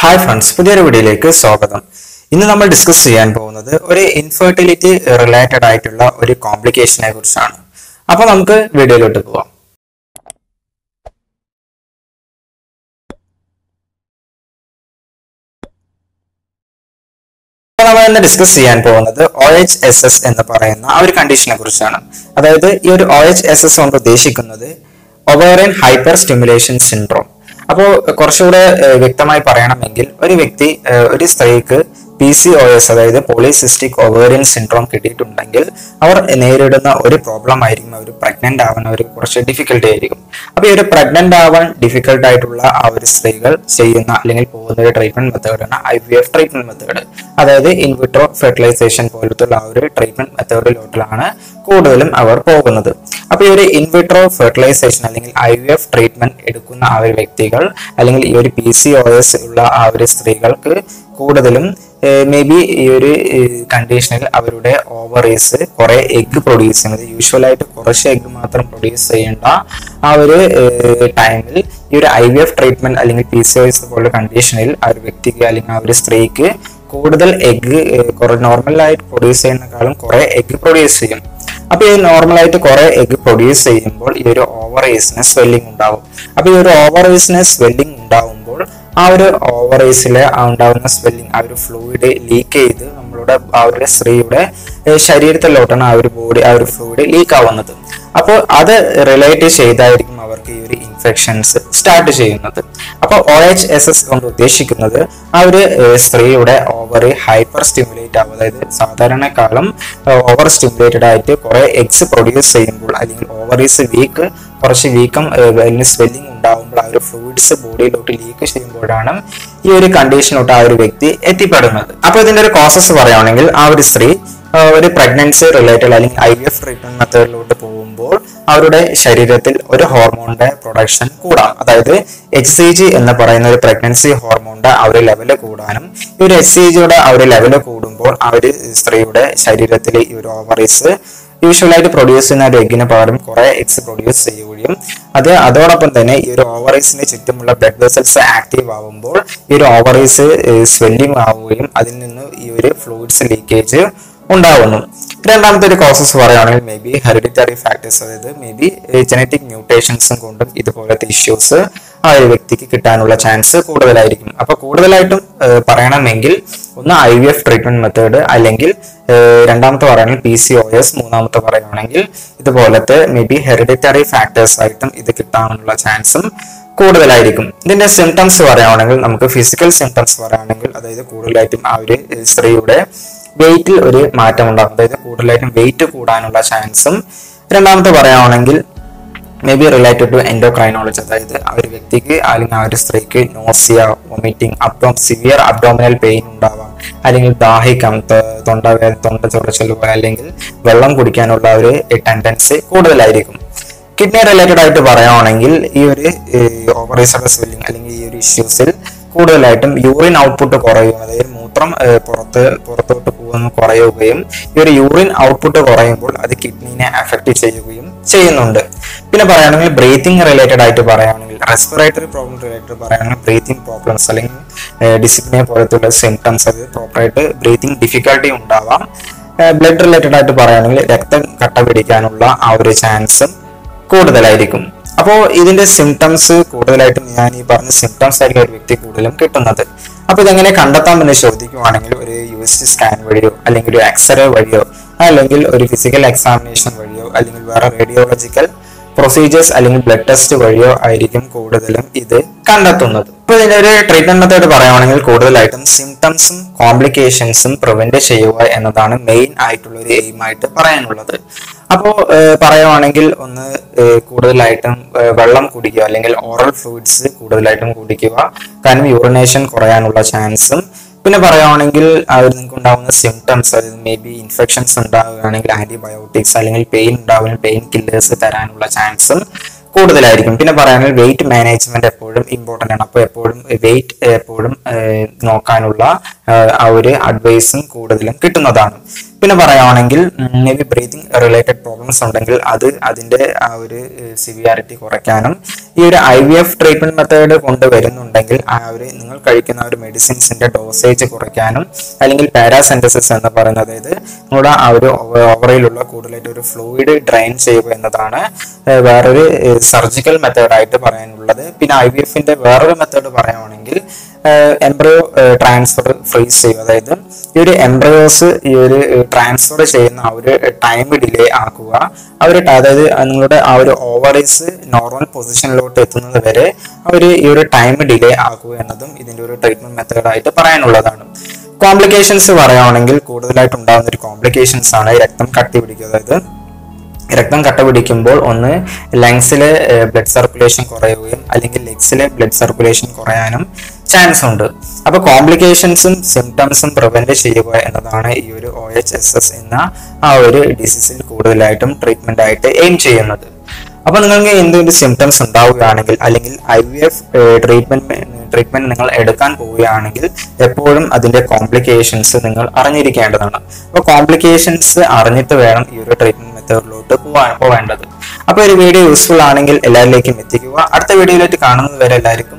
hi friends പുതിയൊരു വീഡിയോയിലേക്ക് സ്വാഗതം ഇന്ന് നമ്മൾ ഡിസ്കസ് ചെയ്യാൻ പോകുന്നത് ഒരു ഇൻഫെർട്ടിലിറ്റി റിലേറ്റഡ് ആയിട്ടുള്ള ഒരു കോംപ്ലിക്കേഷനെ കുറിച്ചാണ് അപ്പൊ നമുക്ക് വീഡിയോയിലോട്ട് പോവാം അപ്പോൾ നമ്മൾ ഇന്ന് ഡിസ്കസ് ചെയ്യാൻ പോകുന്നത് ഒ എച്ച് എസ് എസ് എന്ന് പറയുന്ന ആ ഒരു കണ്ടീഷനെ കുറിച്ചാണ് അതായത് ഈ ഒരു ഒ എച്ച് എസ് എസ് കൊണ്ട് ഉദ്ദേശിക്കുന്നത് ഒവേറിയൻ ഹൈപ്പർ സ്റ്റിമുലേഷൻ സിൻഡ്രോം അപ്പോൾ കുറച്ചുകൂടെ ഏഹ്, വ്യക്തമായി പറയണമെങ്കിൽ ഒരു വ്യക്തി ഏഹ്, ഒരു സ്ത്രീക്ക് പി സി ഒ എസ് അതായത് പോളിസിസ്റ്റിക് ഒവേറിയൻ സിൻഡ്രോം കിട്ടിയിട്ടുണ്ടെങ്കിൽ അവർ നേരിടുന്ന ഒരു പ്രോബ്ലം ആയിരിക്കും അവർ പ്രഗ്നന്റ് ആവാൻ ഒരു കുറച്ച് ഡിഫിക്കൽട്ടി ആയിരിക്കും അപ്പൊ ഈ ഒരു പ്രഗ്നന്റ് ആവാൻ ഡിഫിക്കൽട്ട് ആയിട്ടുള്ള ആ ഒരു സ്ത്രീകൾ ചെയ്യുന്ന അല്ലെങ്കിൽ പോകുന്ന ഒരു ട്രീറ്റ്മെന്റ് മെത്തേഡാണ് I V F treatment method അതായത് ഇൻവിട്രോ ഫെർട്ടിലൈസേഷൻ പോലത്തുള്ള ആ ഒരു ട്രീറ്റ്മെന്റ് മെത്തേഡിലോട്ടിലാണ് കൂടുതലും അവർ പോകുന്നത് അപ്പൊ ഈ ഒരു ഇൻവിട്രോ ഫെർട്ടിലൈസേഷൻ അല്ലെങ്കിൽ ഐ വി എഫ് ട്രീറ്റ്മെന്റ് എടുക്കുന്ന ആ ഒരു വ്യക്തികൾ അല്ലെങ്കിൽ ഈ ഒരു പി സി ഒ എസ് ഉള്ള ആ ഒരു സ്ത്രീകൾക്ക് കൂടുതലും മേ ബി ഈ ഒരു കണ്ടീഷനിൽ അവരുടെ ഓവറീസ് കുറെ എഗ് പ്രൊഡ്യൂസ് ചെയ്യുന്നത് യൂഷ്വലായിട്ട് കുറച്ച് എഗ് മാത്രം പ്രൊഡ്യൂസ് ചെയ്യേണ്ട ആ ഒരു ടൈമിൽ ഈ ഒരു ഐ വി എഫ് ട്രീറ്റ്മെന്റ് അല്ലെങ്കിൽ പി സി ഒ എസ് പോലുള്ള കണ്ടീഷനിൽ ആ ഒരു വ്യക്തിക്ക് അല്ലെങ്കിൽ ആ ഒരു സ്ത്രീക്ക് കൂടുതൽ എഗ് കുറെ നോർമലായിട്ട് പ്രൊഡ്യൂസ് ചെയ്യുന്നതിനേക്കാളും കുറെ എഗ് പ്രൊഡ്യൂസ് ചെയ്യും അപ്പൊ ഈ നോർമലായിട്ട് കുറെ എഗ് പ്രൊഡ്യൂസ് ചെയ്യുമ്പോൾ ഈ ഒരു ഓവറേസിന് സ്വെല്ലിംഗ് ഉണ്ടാവും അപ്പൊ ഈ ഒരു ഓവറേസിന് സ്വെല്ലിംഗ് ഉണ്ടാവുമ്പോൾ ആ ഒരു ഓവറേസിലെ ഉണ്ടാവുന്ന സ്വെല്ലിംഗ് ആ ഒരു ഫ്ലൂയിഡ് ലീക്ക് ചെയ്ത് നമ്മളുടെ ആ ഒരു സ്ത്രീയുടെ ഏഹ്, ശരീരത്തിലോട്ടാണ് ആ ഒരു ബോഡി ആ ഒരു ഫ്ലൂയിഡ് ലീക്ക് ആവുന്നത് അപ്പോൾ അത് റിലേറ്റ് ചെയ്തായിരിക്കും അവർക്ക് ഈ ഒരു ഇൻഫെക്ഷൻസ് സ്റ്റാർട്ട് ചെയ്യുന്നത് അപ്പോൾ ഒ എച്ച് എസ് എസ് കൊണ്ട് ഉദ്ദേശിക്കുന്നത് ആ ഒരു ഏഹ്, സ്ത്രീയുടെ ഓവറി ഹൈപ്പർ സ്റ്റിമുലേറ്റ് ആവും അതായത് സാധാരണക്കാളും ഓവർ സ്റ്റിമുലേറ്റഡ് ആയിട്ട് കുറെ എഗ്സ് പ്രൊഡ്യൂസ് ചെയ്യുമ്പോൾ അല്ലെങ്കിൽ ഓവറീസ് വീക്ക് കുറച്ച് വീക്കം അല്ലെങ്കിൽ സ്വെല്ലിംഗ് ഉണ്ടാവുമ്പോൾ ആ ഒരു ഫ്ലൂയിഡ്സ് ബോഡിയിലോട്ട് ലീക്ക് ചെയ്യുമ്പോഴാണ് ഈ ഒരു കണ്ടീഷനിലോട്ട് ആ ഒരു വ്യക്തി എത്തിപ്പെടുന്നത് അപ്പൊ ഇതിന്റെ ഒരു കോസസ് പറയുകയാണെങ്കിൽ ആ ഒരു സ്ത്രീ ആ, ഒരു പ്രഗ്നൻസി റിലേറ്റഡ് അല്ലെങ്കിൽ ഐ വി എഫ് ട്രീറ്റ്മെന്റ് മെത്തേഡിലോട്ട് പോകുമ്പോൾ അവരുടെ ശരീരത്തിൽ ഒരു ഹോർമോണിന്റെ പ്രൊഡക്ഷൻ കൂടാം അതായത് എച്ച് സി ജി എന്ന് പറയുന്ന ഒരു പ്രഗ്നൻസി ഹോർമോണിന്റെ ആ ഒരു ലെവല് കൂടാനും ഈ ഒരു എച്ച് സി ജിയുടെ ആ ഒരു ലെവല് കൂടുമ്പോൾ ആ ഒരു സ്ത്രീയുടെ ശരീരത്തിലെ ഈ ഒരു ഓവറീസ് യൂഷ്വലായിട്ട് പ്രൊഡ്യൂസ് ചെയ്യുന്ന ഒരു എഗ്ഗിന് പകരം കുറെ എഗ്സ് പ്രൊഡ്യൂസ് ചെയ്യുകയും അത് അതോടൊപ്പം തന്നെ ഈ ഒരു ഓവറീസിന് ചുറ്റുമുള്ള ബ്ലഡ് വെസൽസ് ആക്റ്റീവ് ആവുമ്പോൾ ഈ ഒരു ഓവറീസ് സ്വെല്ലിംഗ് ആവുകയും അതിൽ നിന്ന് ഈ ഒരു ഫ്ലൂയിഡ്സ് ലീക്കേജ് ഉണ്ടാവുന്നു രണ്ടാമത്തെ ഒരു കോസസ് പറയുകയാണെങ്കിൽ മേ ബി ഹെറിഡിറ്ററി ഫാക്ടേഴ്സ് അതായത് മേ ബി ജനറ്റിക് മ്യൂട്ടേഷൻസും കൊണ്ടും ഇതുപോലത്തെ ഇഷ്യൂസ് ആ ഒരു വ്യക്തിക്ക് കിട്ടാനുള്ള ചാൻസ് കൂടുതലായിരിക്കും അപ്പൊ കൂടുതലായിട്ടും ഏഹ്, പറയണമെങ്കിൽ ഒന്ന് I V F treatment method അല്ലെങ്കിൽ ഏഹ്, രണ്ടാമത്തെ പറയുകയാണെങ്കിൽ പി സി ഒ എസ് മൂന്നാമത്തെ പറയുകയാണെങ്കിൽ ഇതുപോലത്തെ മേ ബി ഹെറിഡിറ്ററി ഫാക്ടേഴ്സ് ആയിട്ടും ഇത് കിട്ടാനുള്ള ചാൻസും കൂടുതലായിരിക്കും ഇതിന്റെ സിംറ്റംസ് പറയുകയാണെങ്കിൽ നമുക്ക് ഫിസിക്കൽ സിംറ്റംസ് പറയുകയാണെങ്കിൽ അതായത് കൂടുതലായിട്ടും ആ ഒരു ഏഹ്, സ്ത്രീയുടെ വെയിറ്റിൽ ഒരു മാറ്റം ഉണ്ടാകും അതായത് കൂടുതലായിട്ടും വെയിറ്റ് കൂടാനുള്ള ചാൻസും രണ്ടാമത്തെ പറയുകയാണെങ്കിൽ may be related to endocrinology അതായത് ആ ഒരു വ്യക്തിക്ക് അല്ലെങ്കിൽ ആ ഒരു സ്ത്രീക്ക് nausea vomiting abdo severe abdominal pain ഉണ്ടാവാം അല്ലെങ്കിൽ ദാഹിക്കാം ത- തൊണ്ട വേ- തൊണ്ട ചൊറിച്ചൽ പോലെ അല്ലെങ്കിൽ വെള്ളം കുടിക്കാനുള്ള ഒരു ടെൻഡൻസി കൂടുതലായിരിക്കും കിഡ്നി റിലേറ്റഡ് ആയിട്ട് പറയുകയാണെങ്കിൽ ഈ ഒരു ഓവറീസർ സ്വെല്ലിംഗ് അല്ലെങ്കിൽ ഈ ഒരു ഇഷ്യൂസിൽ കൂടുതലായിട്ടും യൂറിൻ ഔട്ട്പുട്ട് കുറയും അതായത് മൂത്രം ഏഹ്, പുറത്ത് പുറത്തോട്ട് പോകുന്ന കുറയുകയും ഈ ഒരു യൂറിൻ ഔട്ട്പുട്ട് കുറയുമ്പോൾ അത് കിഡ്നീനെ അഫക്റ്റ് ചെയ്യുകയും ചെയ്യുന്നുണ്ട് പിന്നെ പറയുകയാണെങ്കിൽ ബ്രീത്തിങ് റിലേറ്റഡ് ആയിട്ട് പറയുകയാണെങ്കിൽ റെസ്പിറേറ്ററി പ്രോബ്ലം റിലേറ്റഡ് പറയുകയാണെങ്കിൽ ബ്രീത്തിങ് പ്രോബ്ലംസ് അല്ലെങ്കിൽ ഡിസിപ്ലിനെ പോലത്തുള്ള സിംറ്റംസ് അത് പ്രോപ്പറായിട്ട് ബ്രീത്തിങ് ഡിഫിക്കൽട്ടി ഉണ്ടാവാം ബ്ലഡ് റിലേറ്റഡ് ആയിട്ട് പറയുകയാണെങ്കിൽ രക്തം കട്ട പിടിക്കാനുള്ള ആ ഒരു ചാൻസും കൂടുതലായിരിക്കും അപ്പോൾ ഇതിന്റെ സിംറ്റംസ് കൂടുതലായിട്ടും ഞാൻ ഈ പറഞ്ഞ സിംറ്റംസ് ആയിരിക്കും ഒരു വ്യക്തി കൂടുതലും കിട്ടുന്നത് അപ്പൊ ഇതെങ്ങനെ കണ്ടെത്താമെന്ന് ചോദിക്കുവാണെങ്കിൽ ഒരു യു എസ് ജി സ്കാൻ വഴിയോ അല്ലെങ്കിൽ ഒരു എക്സ്റേ വഴിയോ അല്ലെങ്കിൽ ഒരു ഫിസിക്കൽ എക്സാമിനേഷൻ വഴിയോ അല്ലെങ്കിൽ വേറെ റേഡിയോളജിക്കൽ പ്രൊസീജിയേഴ്സ് അല്ലെങ്കിൽ ബ്ലഡ് ടെസ്റ്റ് വഴിയോ ആയിരിക്കും കൂടുതലും ഇത് കണ്ടെത്തുന്നത് ഇപ്പൊ ഇതിന്റെ ഒരു ട്രീറ്റ്മെന്റ് മെത്തേഡ് പറയുകയാണെങ്കിൽ കൂടുതലായിട്ടും സിംറ്റംസും കോംപ്ലിക്കേഷൻസും പ്രിവെന്റ് ചെയ്യുക എന്നതാണ് മെയിൻ ആയിട്ടുള്ള ഒരു എയിം ആയിട്ട് പറയാനുള്ളത് അപ്പോൾ പറയുവാണെങ്കിൽ ഒന്ന് ഏഹ്, കൂടുതലായിട്ടും ഏഹ്, വെള്ളം കുടിക്കുക അല്ലെങ്കിൽ ഓറൽ ഫ്ലൂയിഡ്സ് കൂടുതലായിട്ടും കുടിക്കുക കാരണം യൂറിനേഷൻ കുറയാനുള്ള ചാൻസും പിന്നെ പറയുകയാണെങ്കിൽ അവർ നിങ്ങൾക്ക് ഉണ്ടാകുന്ന സിംറ്റംസ് അതായത് മേ ബി ഇൻഫെക്ഷൻസ് ഉണ്ടാവുകയാണെങ്കിൽ ആന്റിബയോട്ടിക്സ് അല്ലെങ്കിൽ പെയിൻ ഉണ്ടാവുന്ന പെയിൻ കില്ലേഴ്സ് തരാനുള്ള ചാൻസും കൂടുതലായിരിക്കും പിന്നെ പറയുകയാണെങ്കിൽ വെയിറ്റ് മാനേജ്മെന്റ് എപ്പോഴും ഇമ്പോർട്ടൻ്റ് ആണ് അപ്പോൾ എപ്പോഴും വെയിറ്റ് എപ്പോഴും ഏഹ്, നോക്കാനുള്ള ഏഹ്, ആ ഒരു അഡ്വൈസും കൂടുതലും കിട്ടുന്നതാണ് പിന്നെ പറയുകയാണെങ്കിൽ may be breathing related problems ഉണ്ടെങ്കിൽ അത് അതിന്റെ ആ ഒരു സിവിയാരിറ്റി കുറയ്ക്കാനും ഈ ഒരു I V F treatment method കൊണ്ടുവരുന്നുണ്ടെങ്കിൽ ആ ഒരു നിങ്ങൾ കഴിക്കുന്ന ആ ഒരു മെഡിസിൻസിന്റെ ഡോസേജ് കുറയ്ക്കാനും അല്ലെങ്കിൽ പാരാസെൻറ്റസിസ് എന്ന് പറയുന്നത് അതായത് നിങ്ങളുടെ ആ ഒരു ഓവറയിലുള്ള കൂടുതലായിട്ട് ഒരു ഫ്ലൂയിഡ് ഡ്രൈൻ ചെയ്യുക എന്നതാണ് ഏഹ് വേറൊരു സർജിക്കൽ മെത്തേഡായിട്ട് പറയാനുള്ളത് പിന്നെ ഐ വി എഫിന്റെ വേറൊരു മെത്തേഡ് പറയുകയാണെങ്കിൽ എംബ്രയോ ട്രാൻസ്ഫർ ഫ്രീസ് ചെയ്യും അതായത് ഈ ഒരു എംബ്രയോസ് ഈ ഒരു ട്രാൻസ്ഫർ ചെയ്യുന്ന ആ ഒരു ടൈം ഡിലേ ആക്കുക ആ ഒരു ട- അതായത് നിങ്ങളുടെ ആ ഒരു ഓവറൈസ് നോർമൽ പൊസിഷനിലോട്ട് എത്തുന്നത് വരെ അവർ ഈ ഒരു ടൈം ഡിലേ ആക്കുക എന്നതും ഇതിന്റെ ഒരു ട്രീറ്റ്മെന്റ് മെത്തേഡായിട്ട് പറയാനുള്ളതാണ് കോംപ്ലിക്കേഷൻസ് പറയുകയാണെങ്കിൽ കൂടുതലായിട്ട് ഉണ്ടാകുന്ന ഒരു കോംപ്ലിക്കേഷൻസ് ആണ് രക്തം കട്ടി പിടിക്കുക അതായത് രക്തം കട്ട പിടിക്കുമ്പോൾ ഒന്ന് ലങ്സിലെ ബ്ലഡ് സർക്കുലേഷൻ കുറയുകയും അല്ലെങ്കിൽ ലെഗ്സിലെ ബ്ലഡ് സർക്കുലേഷൻ കുറയാനും ചാൻസ് ഉണ്ട് അപ്പൊ കോംപ്ലിക്കേഷൻസും സിംറ്റംസും പ്രിവെന്റ് ചെയ്യുക എന്നതാണ് ഈ ഒരു ഒ എച്ച് എസ് എസ് എന്ന ആ ഒരു ഡിസീസിൽ കൂടുതലായിട്ടും ട്രീറ്റ്മെന്റ് ആയിട്ട് എയിം ചെയ്യുന്നത് അപ്പൊ നിങ്ങൾക്ക് എന്തെങ്കിലും സിംറ്റംസ് ഉണ്ടാവുകയാണെങ്കിൽ അല്ലെങ്കിൽ I V F treatment treatment നിങ്ങൾ എടുക്കാൻ പോവുകയാണെങ്കിൽ എപ്പോഴും അതിന്റെ കോംപ്ലിക്കേഷൻസ് നിങ്ങൾ അറിഞ്ഞിരിക്കേണ്ടതാണ് അപ്പോൾ കോംപ്ലിക്കേഷൻസ് അറിഞ്ഞിട്ട് വേണം ഈ ഒരു ട്രീറ്റ്മെന്റ് മെത്തേഡിലോട്ട് പോവാൻ പോവേണ്ടത് അപ്പോൾ ഒരു വീഡിയോ യൂസ്ഫുൾ ആണെങ്കിൽ എല്ലാവരിലേക്കും എത്തിക്കുക അടുത്ത വീഡിയോയിലേക്ക് കാണുന്നത് വരെ എല്ലാവർക്കും